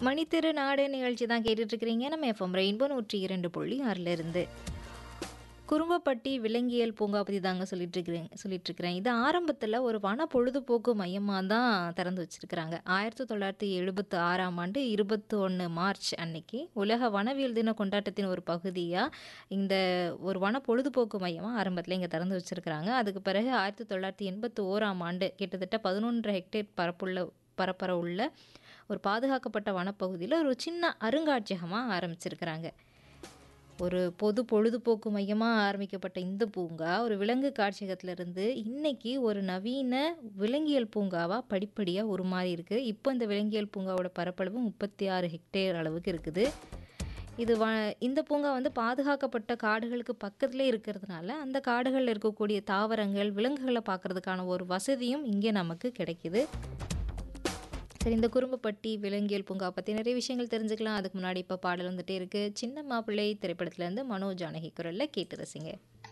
மணித்திரு நாடு நிகழ்ச்சி தான் கேட்டுட்டு இருக்கிறீங்க நம்ம எஃப்எம் ரெயின்போ நூற்றி இரண்டு புள்ளி ஆறுல இருந்து குறும்பப்பட்டி விலங்கியல் பூங்கா பற்றி தாங்க சொல்லிட்டு இருக்கிறேன் சொல்லிட்டு இருக்கிறேன் இது ஆரம்பத்தில் ஒரு வன பொழுதுபோக்கு மையமாக தான் திறந்து வச்சிருக்கிறாங்க ஆயிரத்தி தொள்ளாயிரத்தி எழுபத்தி ஆறாம் ஆண்டு இருபத்தி ஒன்று மார்ச் அன்னைக்கு உலக வனவியல் தின கொண்டாட்டத்தின் ஒரு பகுதியாக இந்த ஒரு வன பொழுதுபோக்கு மையமாக ஆரம்பத்தில் இங்கே திறந்து வச்சிருக்கிறாங்க அதுக்கு பிறகு ஆயிரத்தி தொள்ளாயிரத்தி எண்பத்தி ஓராம் ஆண்டு கிட்டத்தட்ட பதினொன்று ஹெக்டேர் பரப்புள்ள பரப்பர உள்ள ஒரு பாதுகாக்கப்பட்ட வனப்பகுதியில் ஒரு சின்ன அருங்காட்சியகமாக ஆரம்பிச்சிருக்கிறாங்க ஒரு பொது பொழுதுபோக்கு மையமாக ஆரம்பிக்கப்பட்ட இந்த பூங்கா ஒரு விலங்கு காட்சியகத்திலிருந்து இன்னைக்கு ஒரு நவீன விலங்கியல் பூங்காவாக படிப்படியாக உருமாறி இருக்கு இப்போ இந்த விலங்கியல் பூங்காவோட பரப்பளவு முப்பத்தி ஆறு ஹெக்டேர் அளவுக்கு இருக்குது இது வ இந்த பூங்கா வந்து பாதுகாக்கப்பட்ட காடுகளுக்கு பக்கத்துலேயே இருக்கிறதுனால அந்த காடுகளில் இருக்கக்கூடிய தாவரங்கள் விலங்குகளை பார்க்கறதுக்கான ஒரு வசதியும் இங்கே நமக்கு கிடைக்குது சரி இந்த குறும்பப்பட்டி விலங்கியல் பூங்கா பற்றி நிறைய விஷயங்கள் தெரிஞ்சுக்கலாம் அதுக்கு முன்னாடி இப்போ பாடல் வந்துட்டே இருக்கு சின்ன மாப்பிள்ளை திரைப்படத்துலேருந்து மனோ ஜானகி குரலில் கேட்டு ரசிங்க